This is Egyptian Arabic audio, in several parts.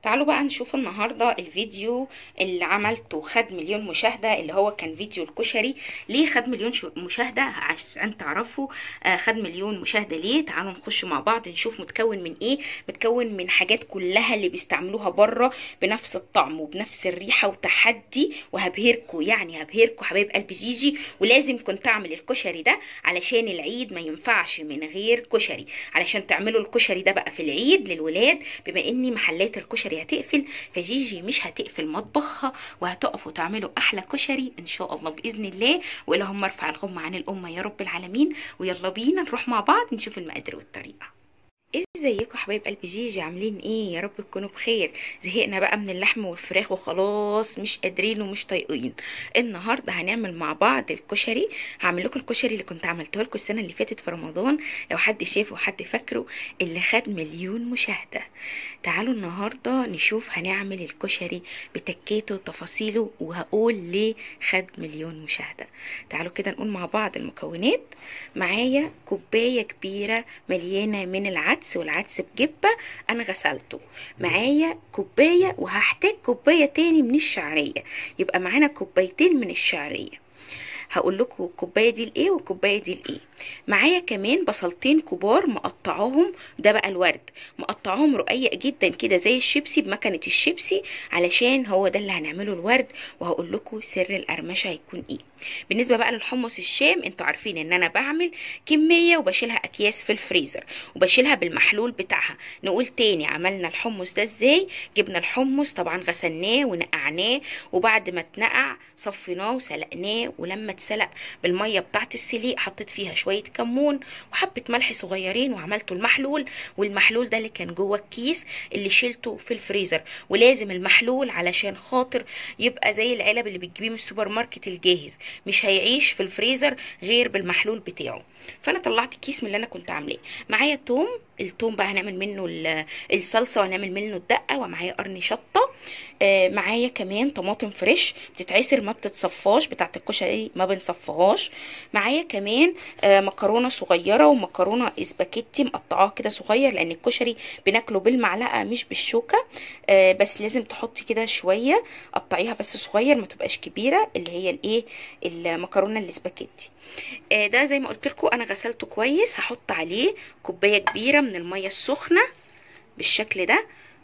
تعالوا بقى نشوف النهاردة الفيديو اللي عملته خد مليون مشاهدة اللي هو كان فيديو الكشري ليه خد مليون شو- مشاهدة عشان تعرفوا آه، خد مليون مشاهدة ليه تعالوا نخش مع بعض نشوف متكون من ايه متكون من حاجات كلها اللي بيستعملوها بره بنفس الطعم وبنفس الريحة وتحدي وهبهركوا يعني هبهركوا حبايب قلب جيجي ولازم كنت اعمل الكشري ده علشان العيد ما ينفعش من غير كشري علشان تعملوا الكشري ده بقى في العيد للولاد بما ان محلات الكشري هتقفل فجيجي مش هتقفل مطبخها وهتقفوا تعملوا احلى كشري ان شاء الله باذن الله واللهم ارفع الغم عن الامه يا رب العالمين ويلا بينا نروح مع بعض نشوف المقادير والطريقه ازيكم حبايب قلب جيجي عاملين ايه يا رب تكونوا بخير زهقنا بقى من اللحم والفراخ وخلاص مش قادرين ومش طايقين النهارده هنعمل مع بعض الكشري هعمل لكم الكشري اللي كنت عملته لكم السنه اللي فاتت في رمضان لو حد شافه وحد فاكره اللي خد مليون مشاهده تعالوا النهارده نشوف هنعمل الكشري بتكاته وتفاصيله وهقول ليه خد مليون مشاهده تعالوا كده نقول مع بعض المكونات معايا كوبايه كبيره مليانه من العدس والعدس بجبه انا غسلته معايا كوبايه وهحتاج كوبايه تاني من الشعريه يبقى معانا كوبايتين من الشعريه هقول لكم الكوبايه دي لايه والكوبايه دي لايه معايا كمان بصلتين كبار مقطعاهم ده بقى الورد مقطعاهم رقيق جدا كده زي الشيبسي بمكنه الشيبسي علشان هو ده اللي هنعمله الورد وهقول لكم سر القرمشه هيكون ايه بالنسبه بقى للحمص الشام انتوا عارفين ان انا بعمل كميه وبشيلها اكياس في الفريزر وبشيلها بالمحلول بتاعها نقول تاني عملنا الحمص ده ازاي جبنا الحمص طبعا غسلناه ونقعناه وبعد ما اتنقع صفيناه وسلقناه ولما اتسلق بالميه بتاعه السليق حطيت فيها شويه كمون وحبه ملح صغيرين وعملته المحلول والمحلول ده اللي كان جوه الكيس اللي شيلته في الفريزر ولازم المحلول علشان خاطر يبقى زي العلب اللي بتجيبيه من السوبر ماركت الجاهز مش هيعيش في الفريزر غير بالمحلول بتاعه فانا طلعت كيس من اللي انا كنت عاملاه معايا توم التوم بقى هنعمل منه ال- الصلصه وهنعمل منه الدقه ومعايا قرن شطه آه، معايا كمان طماطم فريش بتتعسر ما بتتصفاش بتاعت الكشري ما بنصفهاش معايا كمان آه، مكرونه صغيره ومكرونه اسباجيتي مقطعاها كده صغير لان الكشري بناكله بالمعلقه مش بالشوكه آه، بس لازم تحطي كده شويه قطعيها بس صغير ما تبقاش كبيره اللي هي الايه المكرونه الاسباجيتي آه، ده زي ما قلت لكم انا غسلته كويس هحط عليه كوبايه كبيره من الميه السخنه بالشكل ده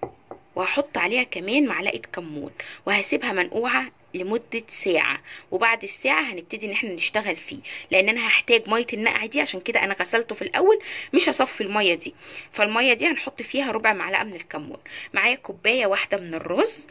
وهحط عليها كمان معلقه كمون وهسيبها منقوعه لمدة ساعة وبعد الساعة هنبتدي ان احنا نشتغل فيه لان انا هحتاج مية النقع دي عشان كده انا غسلته في الاول مش هصفي المية دي فالمية دي هنحط فيها ربع معلقة من الكمون معايا كوباية واحدة من الرز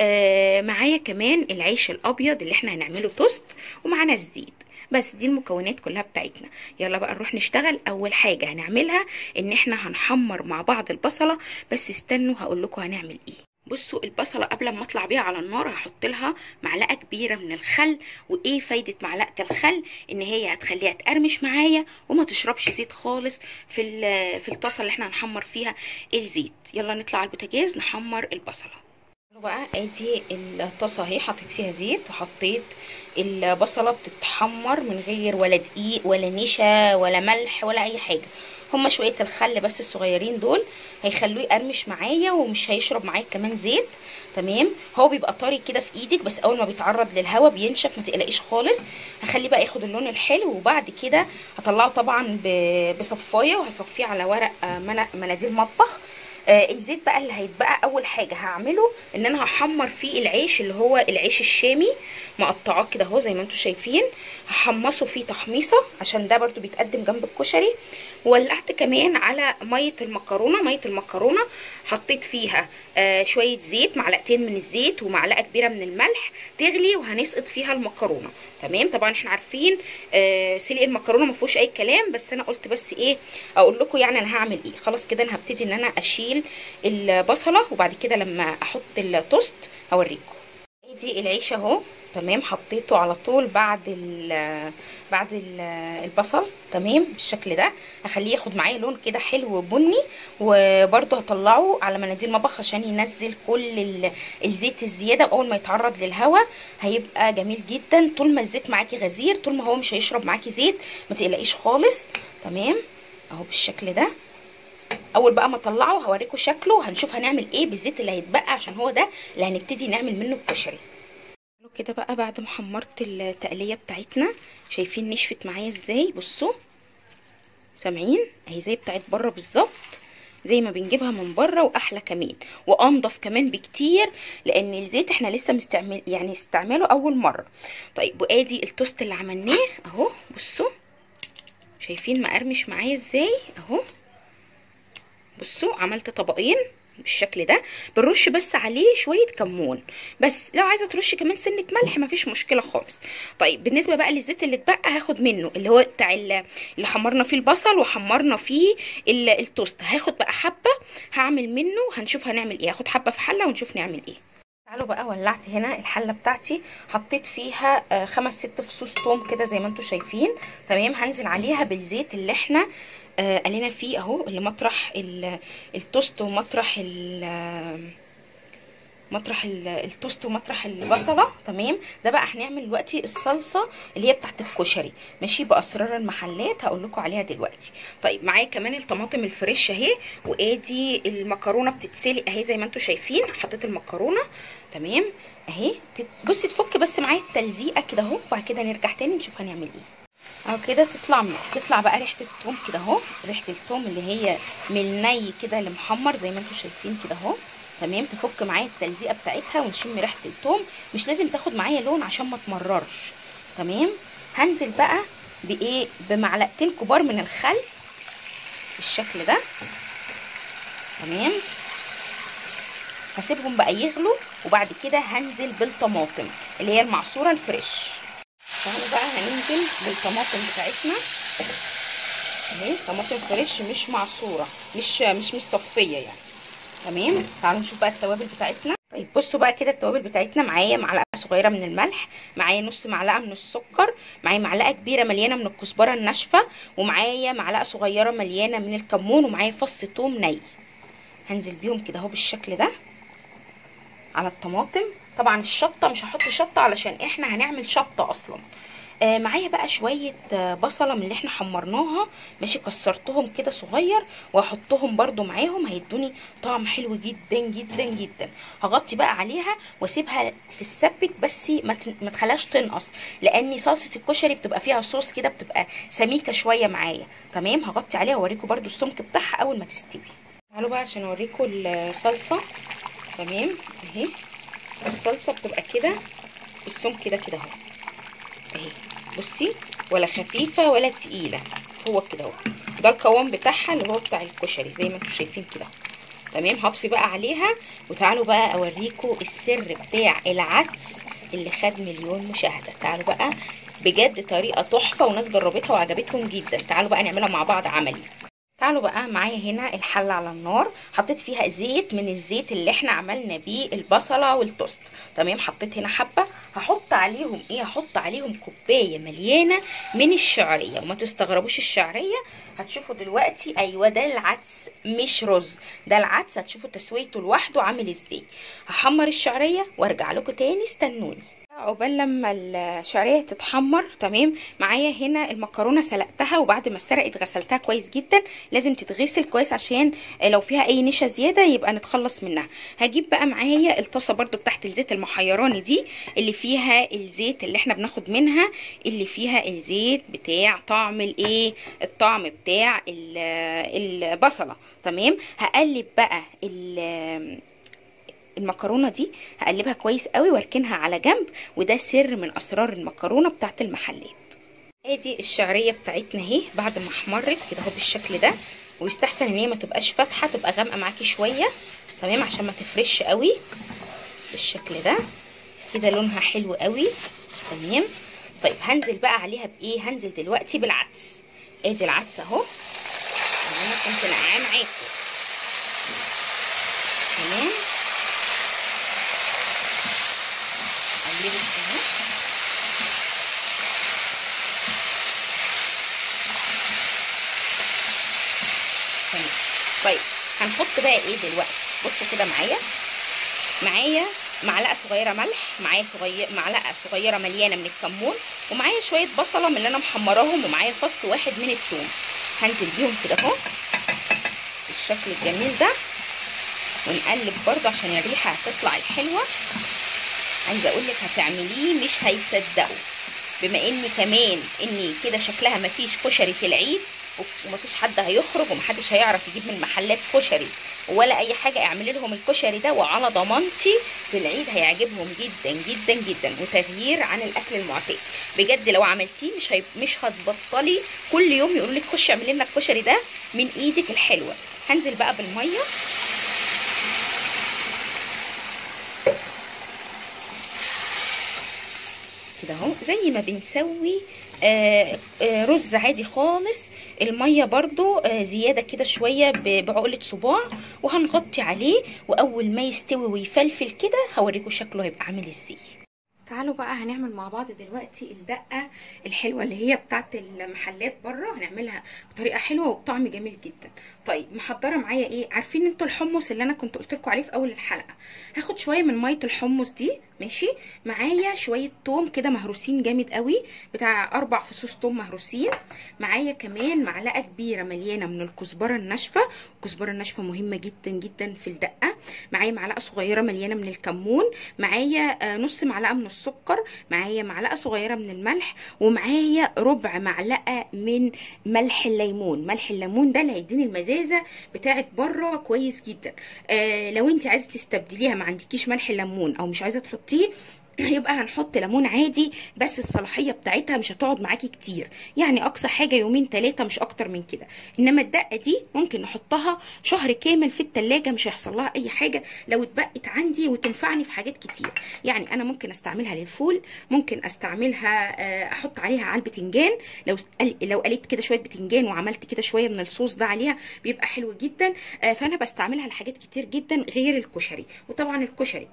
آه معايا كمان العيش الابيض اللي احنا هنعمله توست ومعانا الزيت بس دي المكونات كلها بتاعتنا يلا بقى نروح نشتغل اول حاجة هنعملها ان احنا هنحمر مع بعض البصلة بس استنوا هقول لكم هنعمل ايه بصوا البصلة قبل ما اطلع بيها على النار هحط لها معلقة كبيرة من الخل وايه فايدة معلقة الخل ان هي هتخليها تقرمش معايا وما تشربش زيت خالص في ال- في الطاسة اللي احنا هنحمر فيها الزيت يلا نطلع على البوتاجاز نحمر البصلة بقى ادي الطاسه اهي حطيت فيها زيت وحطيت البصله بتتحمر من غير ولا دقيق ولا نشا ولا ملح ولا اي حاجه هما شويه الخل بس الصغيرين دول هيخلوه يقرمش معايا ومش هيشرب معايا كمان زيت تمام هو بيبقى طري كده في ايدك بس اول ما بيتعرض للهواء بينشف ما تقلقيش خالص هخليه بقى ياخد اللون الحلو وبعد كده هطلعه طبعا ب- بصفايه وهصفيه على ورق آه، من- مناديل مطبخ آه الزيت بقى اللي هيتبقى اول حاجه هعمله ان انا هحمر فيه العيش اللي هو العيش الشامي مقطعاه كده اهو زي ما انتم شايفين هحمصه فيه تحميصه عشان ده برضو بيتقدم جنب الكشري ولعت كمان على ميه المكرونه ميه المكرونه حطيت فيها آه شويه زيت معلقتين من الزيت ومعلقه كبيره من الملح تغلي وهنسقط فيها المكرونه تمام طبعا احنا عارفين آه سلق المكرونه ما فيهوش اي كلام بس انا قلت بس ايه اقول لكم يعني انا هعمل ايه خلاص كده انا هبتدي ان انا اشيل البصله وبعد كده لما احط التوست هوريكم دي العيش اهو تمام حطيته على طول بعد ال بعد ال البصل تمام بالشكل ده هخليه ياخد معايا لون كده حلو بني وبرده هطلعه على مناديل مطبخ عشان ينزل كل ال- الزيت الزياده واول ما يتعرض للهواء هيبقى جميل جدا طول ما الزيت معاكي غزير طول ما هو مش هيشرب معاكي زيت ما تقلقيش خالص تمام اهو بالشكل ده اول بقى ما اطلعه هوريكم شكله هنشوف هنعمل ايه بالزيت اللي هيتبقى عشان هو ده اللي هنبتدي نعمل منه الكشري كده بقى بعد ما حمرت التقليه بتاعتنا شايفين نشفت معايا ازاي بصوا سامعين اهي زي بتاعت بره بالظبط زي ما بنجيبها من بره واحلى كمان وانضف كمان بكتير لان الزيت احنا لسه مستعمل يعني استعماله اول مره طيب وادي التوست اللي عملناه اهو بصوا شايفين مقرمش معايا ازاي اهو بصوا عملت طبقين بالشكل ده بنرش بس عليه شويه كمون بس لو عايزه ترشي كمان سنه ملح مفيش مشكله خالص طيب بالنسبه بقى للزيت اللي اتبقى هاخد منه اللي هو بتاع اللي حمرنا فيه البصل وحمرنا فيه التوست هاخد بقى حبه هعمل منه هنشوف هنعمل ايه هاخد حبه في حله ونشوف نعمل ايه تعالوا بقى ولعت هنا الحله بتاعتي حطيت فيها خمس ست فصوص توم كده زي ما انتم شايفين تمام هنزل عليها بالزيت اللي احنا آه قلينا فيه اهو اللي مطرح التوست ومطرح ال مطرح التوست ومطرح البصله تمام ده بقى هنعمل دلوقتي الصلصه اللي هي بتاعت الكشري ماشي باسرار المحلات هقول لكم عليها دلوقتي طيب معايا كمان الطماطم الفريش اهي وادي المكرونه بتتسلق اهي زي ما انتم شايفين حطيت المكرونه تمام اهي بصي تفك بس معايا التلزيقه كده اهو وبعد كده نرجع تاني نشوف هنعمل ايه اهو كده تطلع تطلع بقى ريحه الثوم كده اهو ريحه الثوم اللي هي من الني كده اللي محمر زي ما انتم شايفين كده اهو تمام تفك معايا التلزيقه بتاعتها ونشم ريحه الثوم مش لازم تاخد معايا لون عشان ما تمررش تمام هنزل بقى بايه بمعلقتين كبار من الخل بالشكل ده تمام هسيبهم بقى يغلوا وبعد كده هنزل بالطماطم اللي هي المعصوره الفريش تعالوا بقى هننزل بالطماطم بتاعتنا اهي طماطم فريش مش معصوره مش مش مصفيه يعني تمام تعالوا نشوف بقى التوابل بتاعتنا طيب بصوا بقى كده التوابل بتاعتنا معايا معلقه صغيره من الملح معايا نص معلقه من السكر معايا معلقه كبيره مليانه من الكزبره الناشفه ومعايا معلقه صغيره مليانه من الكمون ومعايا فص ثوم ني هنزل بيهم كده اهو بالشكل ده على الطماطم طبعا الشطه مش هحط شطه علشان احنا هنعمل شطه اصلا آه معايا بقى شويه آه بصله من اللي احنا حمرناها ماشي كسرتهم كده صغير واحطهم برده معاهم هيدوني طعم حلو جدا جدا جدا هغطي بقى عليها واسيبها تتسبك بس ما ما تخليهاش تنقص لان صلصه الكشري بتبقى فيها صوص كده بتبقى سميكه شويه معايا تمام هغطي عليها واوريكم برده السمك بتاعها اول ما تستوي تعالوا بقى عشان اوريكم الصلصه تمام اهي الصلصه بتبقى كده السمك كده كده اهو اهي بصي ولا خفيفه ولا تقيله هو كده اهو ده القوام بتاعها اللي هو بتاع الكشري زي ما انتم شايفين كده تمام هطفي بقى عليها وتعالوا بقى اوريكم السر بتاع العدس اللي خد مليون مشاهده تعالوا بقى بجد طريقه تحفه وناس جربتها وعجبتهم جدا تعالوا بقى نعملها مع بعض عملي تعالوا بقى معايا هنا الحله على النار حطيت فيها زيت من الزيت اللي احنا عملنا بيه البصله والتوست تمام حطيت هنا حبه هحط عليهم ايه هحط عليهم كوبايه مليانه من الشعريه وما تستغربوش الشعريه هتشوفوا دلوقتي ايوه ده العدس مش رز ده العدس هتشوفوا تسويته لوحده عامل ازاي هحمر الشعريه وارجع لكم تاني استنوني عقبال لما الشعريه تتحمر تمام معايا هنا المكرونه سلقتها وبعد ما اتسرقت غسلتها كويس جدا لازم تتغسل كويس عشان لو فيها اي نشا زياده يبقى نتخلص منها هجيب بقى معايا الطاسه برده بتاعت الزيت المحيراني دي اللي فيها الزيت اللي احنا بناخد منها اللي فيها الزيت بتاع طعم الايه الطعم بتاع البصله تمام هقلب بقى المكرونه دي هقلبها كويس قوي واركنها على جنب وده سر من اسرار المكرونه بتاعت المحلات ادي الشعريه بتاعتنا اهي بعد ما احمرت كده اهو بالشكل ده ويستحسن ان هي ما تبقاش فاتحه تبقى غامقه معاكي شويه تمام عشان ما تفرش قوي بالشكل ده كده لونها حلو قوي تمام طيب هنزل بقى عليها بايه هنزل دلوقتي بالعدس ادي العدس اهو انا كنت نقعاه معاكم تمام اقلبه كده تمام طيب هنحط بقى ايه دلوقتي بصوا كده معايا معايا معلقه صغيره ملح معايا صغير معلقه صغيره مليانه من الكمون ومعايا شويه بصله من اللي انا محمراهم ومعايا فص واحد من الثوم هنزل بيهم كده اهو بالشكل الجميل ده ونقلب برضه عشان الريحه هتطلع الحلوه عايزه اقول لك هتعمليه مش هيصدقوا بما ان كمان ان كده شكلها مفيش كشري في العيد ومفيش حد هيخرج ومحدش هيعرف يجيب من محلات كشري ولا اي حاجه اعملي لهم الكشري ده وعلى ضمانتي في العيد هيعجبهم جدا جدا جدا وتغيير عن الاكل المعتاد بجد لو عملتيه مش هي... مش هتبطلي كل يوم يقولوا لك خشي اعملي لنا الكشري ده من ايدك الحلوه هنزل بقى بالميه كده اهو زي ما بنسوي آه آه رز عادي خالص الميه برضو آه زياده كده شويه بعقله صباع وهنغطي عليه واول ما يستوي ويفلفل كده هوريكم شكله هيبقى عامل ازاي تعالوا بقى هنعمل مع بعض دلوقتي الدقه الحلوه اللي هي بتاعت المحلات بره هنعملها بطريقه حلوه وبطعم جميل جدا طيب محضره معايا ايه عارفين انتوا الحمص اللي انا كنت قلت لكم عليه في اول الحلقه هاخد شويه من ميه الحمص دي ماشي معايا شويه توم كده مهروسين جامد قوي بتاع اربع فصوص توم مهروسين معايا كمان معلقه كبيره مليانه من الكزبره الناشفه الكزبره الناشفه مهمه جدا جدا في الدقه معايا معلقه صغيره مليانه من الكمون معايا نص معلقه من السكر معايا معلقه صغيره من الملح ومعايا ربع معلقه من ملح الليمون ملح الليمون ده اللي هيديني المزازه بتاعت بره كويس جدا آه لو انت عايزه تستبدليها ما عندكيش ملح الليمون او مش عايزه تحطيه يبقى هنحط ليمون عادي بس الصلاحيه بتاعتها مش هتقعد معاكي كتير يعني اقصى حاجه يومين ثلاثه مش اكتر من كده انما الدقه دي ممكن نحطها شهر كامل في التلاجة مش هيحصل لها اي حاجه لو اتبقت عندي وتنفعني في حاجات كتير يعني انا ممكن استعملها للفول ممكن استعملها احط عليها على البتنجان لو لو قليت كده شويه بتنجان وعملت كده شويه من الصوص ده عليها بيبقى حلو جدا فانا بستعملها لحاجات كتير جدا غير الكشري وطبعا الكشري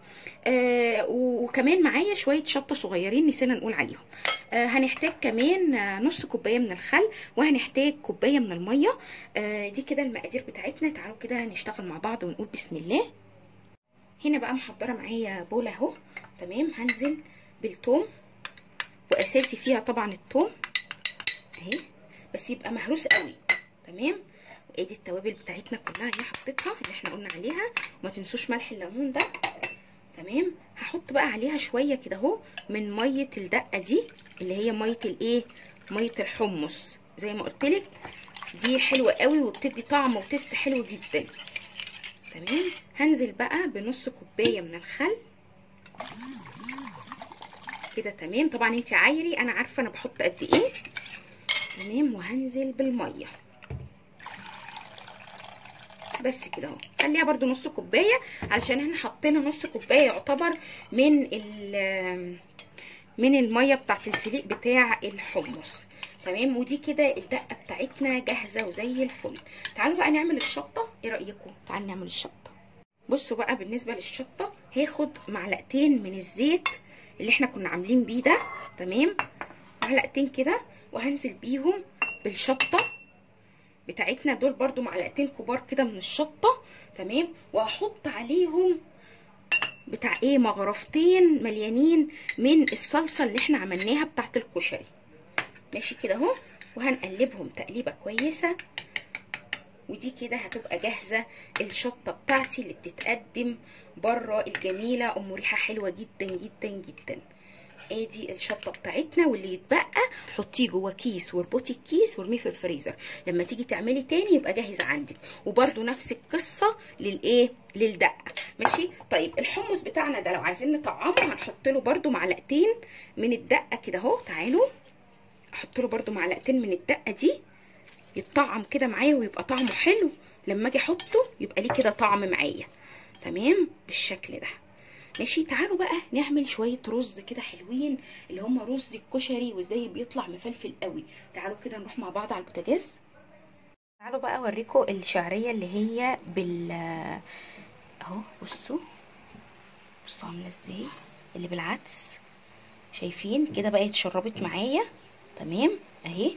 وكمان معايا شويه شطه صغيرين نسينا نقول عليهم آه هنحتاج كمان آه نص كوبايه من الخل وهنحتاج كوبايه من الميه آه دي كده المقادير بتاعتنا تعالوا كده نشتغل مع بعض ونقول بسم الله هنا بقى محضره معايا بوله اهو تمام هنزل بالثوم واساسي فيها طبعا الثوم اهي بس يبقى مهروس قوي تمام وادي التوابل بتاعتنا كلها هي حطيتها اللي احنا قلنا عليها وما تنسوش ملح الليمون ده تمام هحط بقى عليها شويه كده اهو من ميه الدقه دي اللي هي ميه الايه ميه الحمص زي ما قلت لك دي حلوه قوي وبتدي طعم وتست حلو جدا تمام هنزل بقى بنص كوبايه من الخل كده تمام طبعا انت عايري انا عارفه انا بحط قد ايه تمام وهنزل بالميه بس كده اهو خليها برده نص كوبايه علشان احنا حطينا نص كوبايه يعتبر من من الميه بتاعت السليق بتاع الحمص تمام ودي كده الدقه بتاعتنا جاهزه وزي الفل تعالوا بقى نعمل الشطه ايه رايكم تعالوا نعمل الشطه بصوا بقى بالنسبه للشطه هاخد معلقتين من الزيت اللي احنا كنا عاملين بيه ده تمام معلقتين كده وهنزل بيهم بالشطه بتاعتنا دول برضو معلقتين كبار كده من الشطه تمام وهحط عليهم بتاع ايه مغرفتين مليانين من الصلصه اللي احنا عملناها بتاعت الكشري ماشي كده اهو وهنقلبهم تقليبه كويسه ودي كده هتبقى جاهزه الشطه بتاعتي اللي بتتقدم بره الجميله ام ريحه حلوه جدا جدا جدا ادي الشطه بتاعتنا واللي يتبقى حطيه جوه كيس واربطي الكيس وارميه في الفريزر لما تيجي تعملي تاني يبقى جاهز عندك وبرده نفس القصه للايه للدقه ماشي طيب الحمص بتاعنا ده لو عايزين نطعمه هنحط له برده معلقتين من الدقه كده اهو تعالوا احط له برده معلقتين من الدقه دي يتطعم كده معايا ويبقى طعمه حلو لما اجي احطه يبقى ليه كده طعم معايا تمام بالشكل ده ماشي تعالوا بقى نعمل شويه رز كده حلوين اللي هم رز الكشري وازاي بيطلع مفلفل قوي تعالوا كده نروح مع بعض على البوتاجاز تعالوا بقى اوريكم الشعريه اللي هي بال اهو بصوا بصوا عامله ازاي اللي بالعدس شايفين كده بقى اتشربت معايا تمام اهي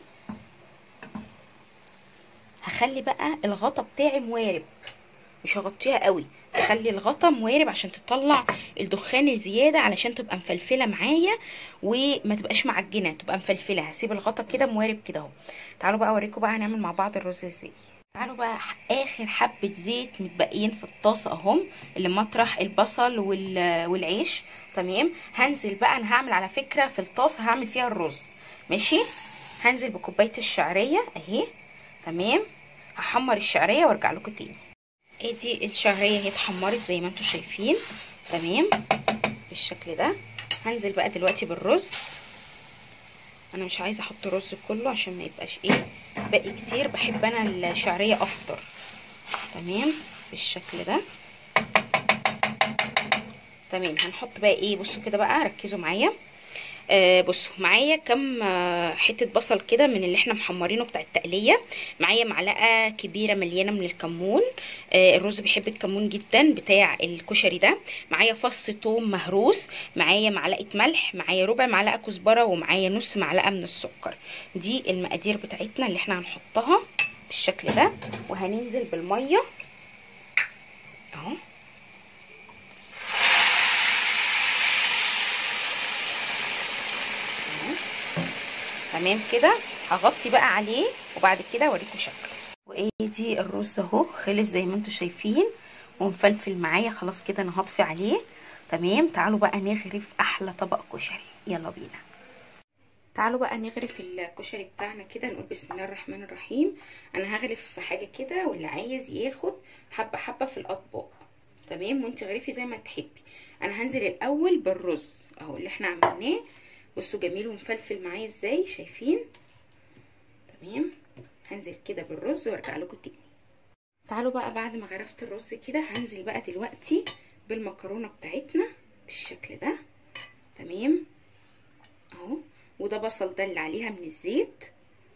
هخلي بقى الغطا بتاعي موارب مش هغطيها قوي هخلي الغطا موارب عشان تطلع الدخان الزياده علشان تبقى مفلفله معايا وما تبقاش معجنه تبقى مفلفله هسيب الغطا كده موارب كده اهو تعالوا بقى اوريكم بقى هنعمل مع بعض الرز ازاي تعالوا بقى اخر حبه زيت متبقيين في الطاسه اهم اللي مطرح البصل والعيش تمام هنزل بقى انا هعمل على فكره في الطاسه هعمل فيها الرز ماشي هنزل بكوبايه الشعريه اهي تمام هحمر الشعريه وارجع لكم تاني ادي الشعريه اهي اتحمرت زي ما انتم شايفين تمام بالشكل ده هنزل بقى دلوقتي بالرز انا مش عايزه احط الرز كله عشان ما يبقاش ايه باقي كتير بحب انا الشعريه اكتر تمام بالشكل ده تمام هنحط بقى ايه بصوا كده بقى ركزوا معايا آه بصوا معايا كم آه حته بصل كده من اللي احنا محمرينه بتاع التقليه معايا معلقه كبيره مليانه من الكمون آه الرز بيحب الكمون جدا بتاع الكشري ده معايا فص ثوم مهروس معايا معلقه ملح معايا ربع معلقه كزبره ومعايا نص معلقه من السكر دي المقادير بتاعتنا اللي احنا هنحطها بالشكل ده وهننزل بالميه اهو تمام كده هغطي بقى عليه وبعد كده اوريكم شكله وادي الرز اهو خلص زي ما انتم شايفين ومفلفل معايا خلاص كده انا هطفي عليه تمام تعالوا بقى نغرف احلى طبق كشري يلا بينا تعالوا بقى نغرف الكشري بتاعنا كده نقول بسم الله الرحمن الرحيم انا هغرف في حاجه كده واللي عايز ياخد حبه حبه في الاطباق تمام وانت غرفي زي ما تحبي انا هنزل الاول بالرز اهو اللي احنا عملناه بصوا جميل ومفلفل معايا ازاي شايفين تمام هنزل كده بالرز وارجع لكم تاني تعالوا بقى بعد ما غرفت الرز كده هنزل بقى دلوقتي بالمكرونه بتاعتنا بالشكل ده تمام اهو وده بصل دل عليها من الزيت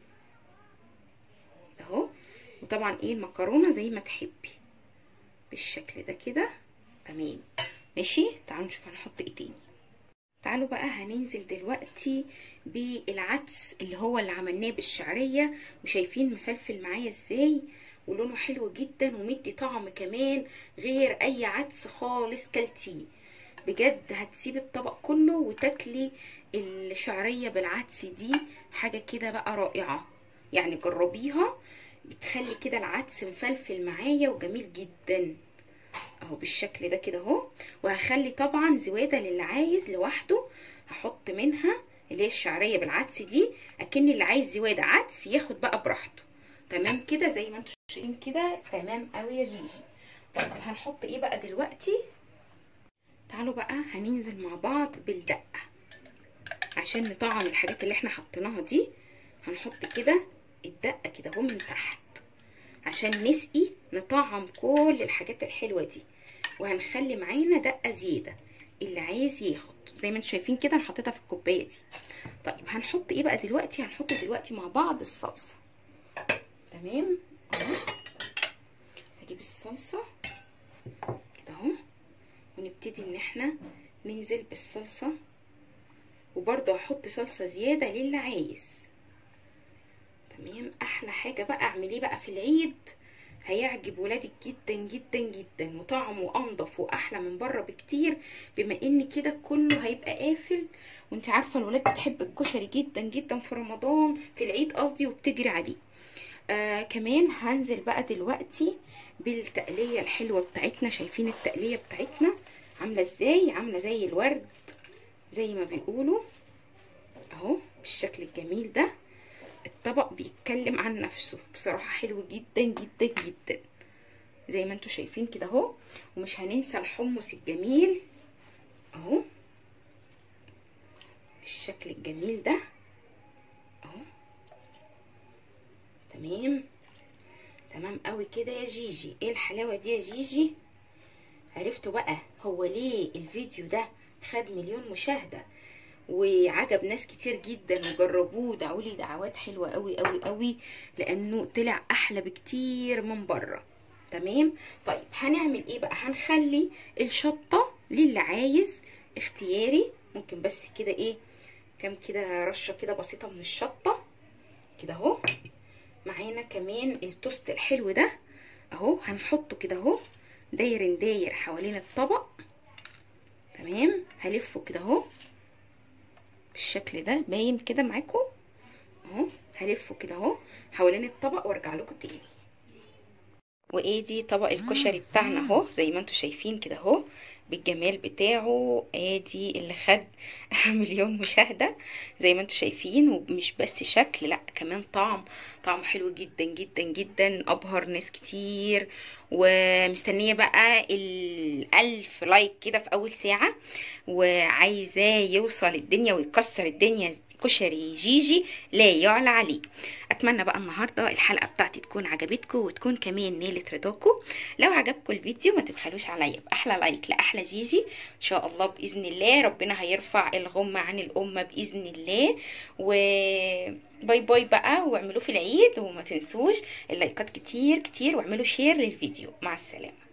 اهو وطبعا ايه المكرونه زي ما تحبي بالشكل ده كده تمام ماشي تعالوا نشوف هنحط ايه تاني تعالوا بقى هننزل دلوقتي بالعدس اللي هو اللي عملناه بالشعريه وشايفين مفلفل معايا ازاي ولونه حلو جدا ومدي طعم كمان غير اي عدس خالص كلتيه بجد هتسيب الطبق كله وتاكلي الشعريه بالعدس دي حاجه كده بقى رائعه يعني جربيها بتخلي كده العدس مفلفل معايا وجميل جدا اهو بالشكل ده كده اهو وهخلي طبعا زواده للي عايز لوحده هحط منها اللي هي الشعريه بالعدس دي اكن اللي عايز زواده عدس ياخد بقى براحته تمام كده زي ما انتم شايفين كده تمام قوي يا جيجي طيب هنحط ايه بقى دلوقتي تعالوا بقى هننزل مع بعض بالدقه عشان نطعم الحاجات اللي احنا حطيناها دي هنحط كده الدقه كده اهو من تحت عشان نسقي نطعم كل الحاجات الحلوه دي وهنخلي معانا دقه زياده اللي عايز ياخد زي ما انتم شايفين كده انا حطيتها في الكوبايه دي طيب هنحط ايه بقى دلوقتي هنحط دلوقتي مع بعض الصلصه تمام اهو هجيب الصلصه كده اهو ونبتدي ان احنا ننزل بالصلصه وبرده هحط صلصه زياده للي عايز تمام احلى حاجه بقى اعمليه بقى في العيد هيعجب ولادك جدا جدا جدا وطعمه انضف واحلى من بره بكتير بما ان كده كله هيبقى قافل وانت عارفه الولاد بتحب الكشري جدا جدا في رمضان في العيد قصدي وبتجري عليه آه كمان هنزل بقى دلوقتي بالتقليه الحلوه بتاعتنا شايفين التقليه بتاعتنا عامله ازاي عامله زي الورد زي ما بيقولوا اهو بالشكل الجميل ده الطبق بيتكلم عن نفسه بصراحة حلو جدا جدا جدا زي ما انتوا شايفين كده اهو ومش هننسى الحمص الجميل اهو بالشكل الجميل ده اهو تمام تمام قوي كده يا جيجي ايه الحلاوة دي يا جيجي عرفتوا بقى هو ليه الفيديو ده خد مليون مشاهدة وعجب ناس كتير جدا وجربوه ودعوا لي دعوات حلوه قوي قوي قوي لانه طلع احلى بكتير من بره تمام طيب هنعمل ايه بقى هنخلي الشطه للي عايز اختياري ممكن بس كده ايه كام كده رشه كده بسيطه من الشطه كده اهو معانا كمان التوست الحلو ده اهو هنحطه كده اهو داير داير حوالين الطبق تمام هلفه كده اهو بالشكل ده باين كده معاكم اهو هلفه كده اهو حوالين الطبق وارجع لكم تاني وادي طبق الكشري بتاعنا اهو زي ما انتم شايفين كده اهو بالجمال بتاعه ادي اللي خد مليون مشاهدة زي ما انتم شايفين ومش بس شكل لا كمان طعم طعم حلو جدا جدا جدا ابهر ناس كتير ومستنية بقى الألف لايك كده في أول ساعة وعايزاه يوصل الدنيا ويكسر الدنيا كشري جيجي لا يعلى عليه اتمنى بقى النهارده الحلقه بتاعتي تكون عجبتكم وتكون كمان نالت رضاكم لو عجبكم الفيديو ما تبخلوش عليا باحلى لايك لاحلى جيجي ان شاء الله باذن الله ربنا هيرفع الغمه عن الامه باذن الله و باي باي بقى واعملوه في العيد وما تنسوش اللايكات كتير كتير واعملوا شير للفيديو مع السلامه